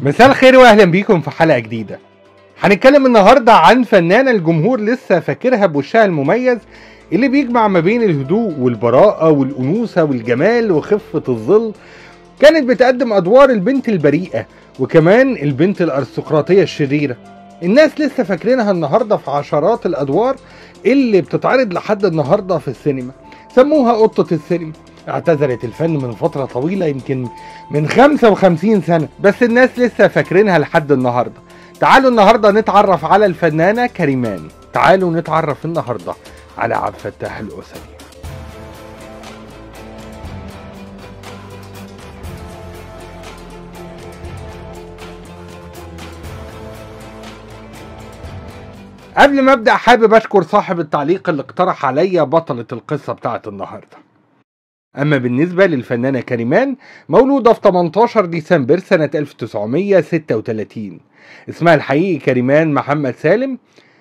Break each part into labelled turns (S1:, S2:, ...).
S1: مساء الخير واهلا بيكم في حلقه جديده هنتكلم النهارده عن فنانه الجمهور لسه فاكرها بوشها المميز اللي بيجمع ما بين الهدوء والبراءه والانوثه والجمال وخفه الظل كانت بتقدم ادوار البنت البريئه وكمان البنت الارستقراطيه الشريره الناس لسه فاكرينها النهارده في عشرات الادوار اللي بتتعرض لحد النهارده في السينما سموها قطه السينما اعتزلت الفن من فترة طويلة يمكن من 55 سنة بس الناس لسه فاكرينها لحد النهاردة تعالوا النهاردة نتعرف على الفنانة كريمان تعالوا نتعرف النهاردة على عبد الفتاح الأسري قبل ما ابدا حابب اشكر صاحب التعليق اللي اقترح عليا بطلة القصة بتاعت النهارده أما بالنسبة للفنانة كريمان مولودة في 18 ديسمبر سنة 1936 اسمها الحقيقي كريمان محمد سالم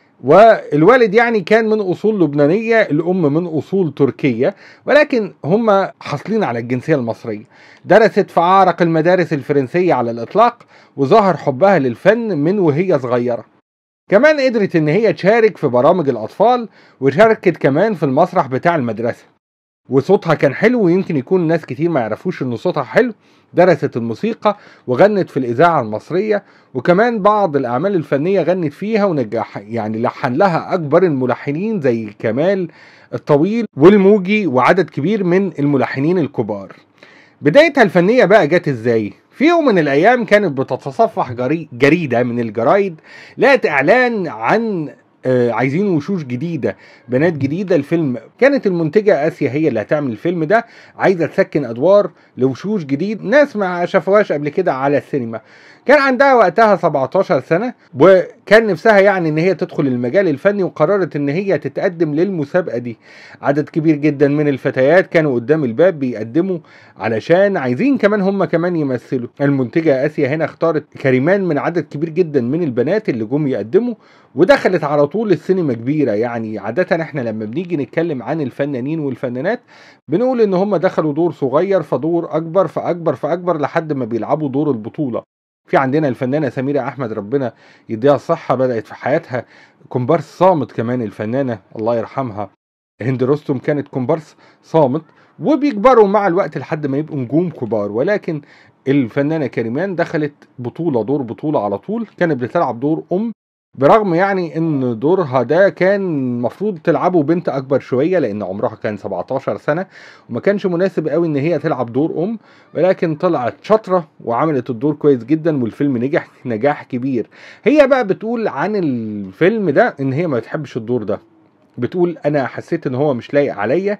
S1: والوالد يعني كان من أصول لبنانية الأم من أصول تركية ولكن هم حاصلين على الجنسية المصرية درست في أعرق المدارس الفرنسية على الإطلاق وظهر حبها للفن من وهي صغيرة كمان قدرت إن هي تشارك في برامج الأطفال وشاركت كمان في المسرح بتاع المدرسة وصوتها كان حلو ويمكن يكون ناس كتير ما يعرفوش ان صوتها حلو درست الموسيقى وغنت في الاذاعه المصريه وكمان بعض الاعمال الفنيه غنت فيها ونجح يعني لحن لها اكبر الملحنين زي كمال الطويل والموجي وعدد كبير من الملحنين الكبار بدايتها الفنيه بقى جت ازاي في يوم من الايام كانت بتتصفح جري جريده من الجرايد لقت اعلان عن آه عايزين وشوش جديدة بنات جديدة الفيلم كانت المنتجة آسيا هي اللي هتعمل الفيلم ده عايزة تسكن أدوار لوشوش جديد ناس ما شافوهاش قبل كده على السينما كان عندها وقتها 17 سنة وكان نفسها يعني ان هي تدخل المجال الفني وقررت ان هي تتقدم للمسابقة دي عدد كبير جدا من الفتيات كانوا قدام الباب بيقدموا علشان عايزين كمان هم كمان يمثلوا المنتجة آسيا هنا اختارت كريمان من عدد كبير جدا من البنات اللي جم يقدموا ودخلت على طول السينما كبيرة يعني عادة احنا لما بنيجي نتكلم عن الفنانين والفنانات بنقول ان هم دخلوا دور صغير فدور اكبر فاكبر فاكبر لحد ما بيلعبوا دور البطولة في عندنا الفنانة سميرة أحمد ربنا يديها الصحة بدأت في حياتها كومبارس صامت كمان الفنانة الله يرحمها هند رستم كانت كومبارس صامت وبيكبروا مع الوقت لحد ما يبقوا نجوم كبار ولكن الفنانة كريمان دخلت بطولة دور بطولة على طول كانت بتلعب دور أم برغم يعني ان دورها ده كان المفروض تلعبه بنت اكبر شويه لان عمرها كان 17 سنه وما كانش مناسب قوي ان هي تلعب دور ام ولكن طلعت شاطره وعملت الدور كويس جدا والفيلم نجح نجاح كبير هي بقى بتقول عن الفيلم ده ان هي ما بتحبش الدور ده بتقول انا حسيت ان هو مش لايق عليا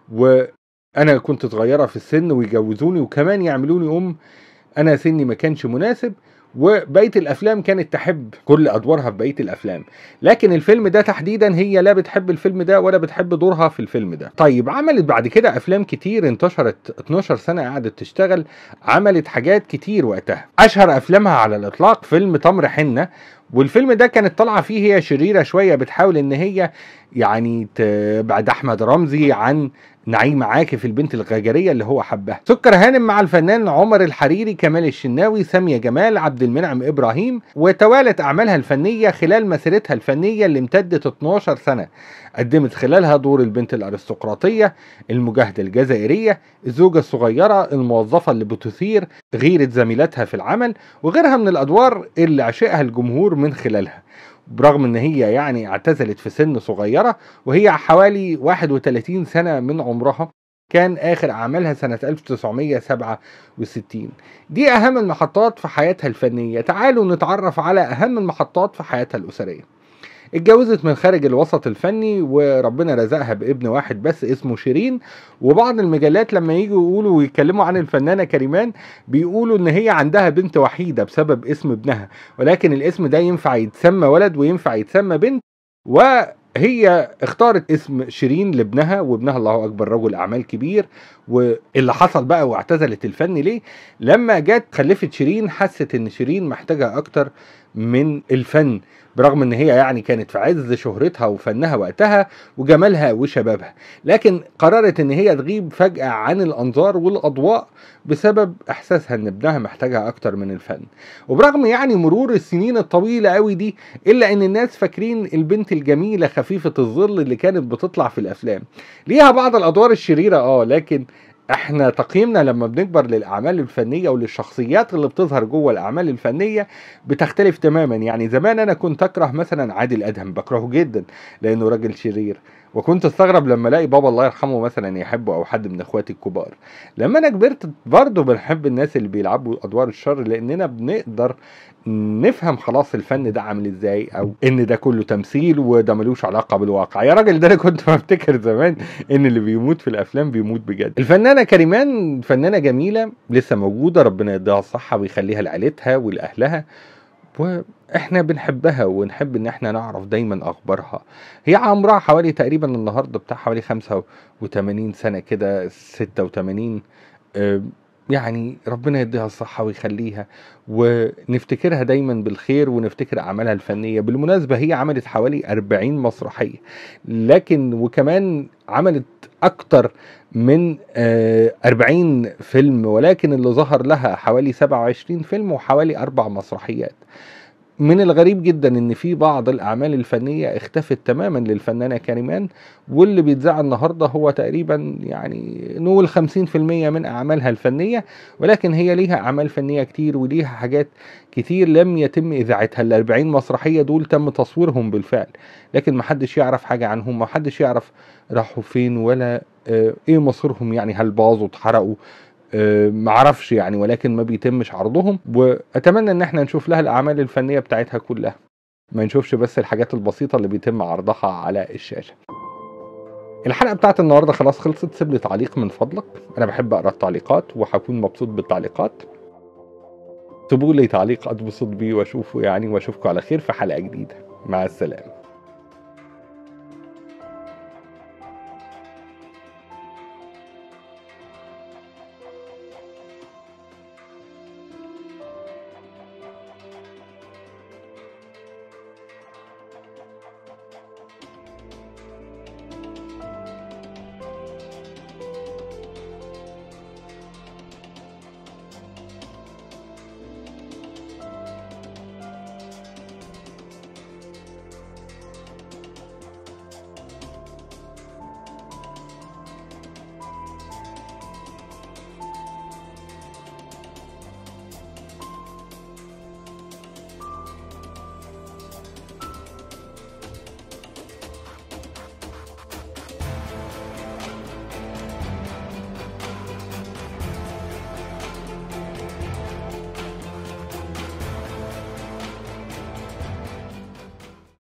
S1: وانا كنت صغيره في السن ويجوزوني وكمان يعملوني ام انا سني ما كانش مناسب وبقيه الافلام كانت تحب كل ادوارها في بقيه الافلام لكن الفيلم ده تحديدا هي لا بتحب الفيلم ده ولا بتحب دورها في الفيلم ده طيب عملت بعد كده افلام كتير انتشرت 12 سنه قعدت تشتغل عملت حاجات كتير وقتها اشهر افلامها على الاطلاق فيلم تمر حنه والفيلم ده كانت طالعه فيه هي شريره شويه بتحاول ان هي يعني تبعد احمد رمزي عن نعيم عاكف البنت الغجرية اللي هو حبها سكر هانم مع الفنان عمر الحريري كمال الشناوي سامية جمال عبد المنعم إبراهيم وتوالت أعمالها الفنية خلال مسيرتها الفنية اللي امتدت 12 سنة قدمت خلالها دور البنت الأرستقراطية المجاهدة الجزائرية الزوجة الصغيرة الموظفة اللي بتثير غيرة زميلتها في العمل وغيرها من الأدوار اللي عشقها الجمهور من خلالها برغم ان هي يعني اعتزلت في سن صغيرة وهي حوالي 31 سنة من عمرها كان اخر اعمالها سنة 1967 دي اهم المحطات في حياتها الفنية تعالوا نتعرف على اهم المحطات في حياتها الاسرية اتجوزت من خارج الوسط الفني وربنا رزقها بابن واحد بس اسمه شيرين وبعض المجلات لما يجوا يقولوا ويتكلموا عن الفنانه كريمان بيقولوا ان هي عندها بنت وحيده بسبب اسم ابنها ولكن الاسم ده ينفع يتسمى ولد وينفع يتسمى بنت هي اختارت اسم شيرين لابنها وابنها الله اكبر رجل اعمال كبير واللي حصل بقى واعتزلت الفن ليه لما جت خلفت شيرين حست ان شيرين محتاجه اكتر من الفن برغم ان هي يعني كانت في عز شهرتها وفنها وقتها وجمالها وشبابها لكن قررت ان هي تغيب فجأة عن الانظار والاضواء بسبب احساسها ان ابنها محتاجها اكتر من الفن وبرغم يعني مرور السنين الطويلة قوي دي الا ان الناس فاكرين البنت الجميلة خفيفة الظل اللي كانت بتطلع في الافلام ليها بعض الادوار الشريرة اه لكن احنا تقييمنا لما بنكبر للاعمال الفنيه وللشخصيات اللي بتظهر جوه الاعمال الفنيه بتختلف تماما يعني زمان انا كنت اكره مثلا عادل ادهم بكرهه جدا لانه راجل شرير وكنت استغرب لما الاقي بابا الله يرحمه مثلا يحبه او حد من اخواتي الكبار لما انا كبرت برضه بنحب الناس اللي بيلعبوا ادوار الشر لاننا بنقدر نفهم خلاص الفن ده عامل ازاي او ان ده كله تمثيل وده ملوش علاقه بالواقع يا راجل ده انا كنت بفتكر زمان ان اللي بيموت في الافلام بيموت بجد الفنانه كريمان فنانه جميله لسه موجوده ربنا يديها الصحه ويخليها لعيلتها ولاهلها واحنا بنحبها ونحب ان احنا نعرف دايما اخبارها هي عمرها حوالي تقريبا النهارده بتاع حوالي 85 سنه كده 86 آه، يعني ربنا يديها الصحة ويخليها ونفتكرها دايما بالخير ونفتكر أعمالها الفنية بالمناسبة هي عملت حوالي 40 مسرحية لكن وكمان عملت أكتر من آه، 40 فيلم ولكن اللي ظهر لها حوالي 27 فيلم وحوالي أربع مسرحيات من الغريب جدا ان في بعض الاعمال الفنيه اختفت تماما للفنانه كريمان واللي بيتذاع النهارده هو تقريبا يعني نقول 50% من اعمالها الفنيه ولكن هي ليها اعمال فنيه كتير وليها حاجات كتير لم يتم اذاعتها ال 40 مسرحيه دول تم تصويرهم بالفعل لكن محدش يعرف حاجه عنهم محدش يعرف راحوا فين ولا آه، ايه مصيرهم يعني هل باظوا اتحرقوا آه، معرفش يعني ولكن ما بيتمش عرضهم واتمنى ان احنا نشوف لها الاعمال الفنيه بتاعتها كلها ما نشوفش بس الحاجات البسيطه اللي بيتم عرضها على الشاشه الحلقه بتاعت النهارده خلاص خلصت سيب لي تعليق من فضلك انا بحب اقرا التعليقات وهكون مبسوط بالتعليقات اكتبوا لي تعليق اتبسط بيه واشوفه يعني واشوفكم على خير في حلقه جديده مع السلامه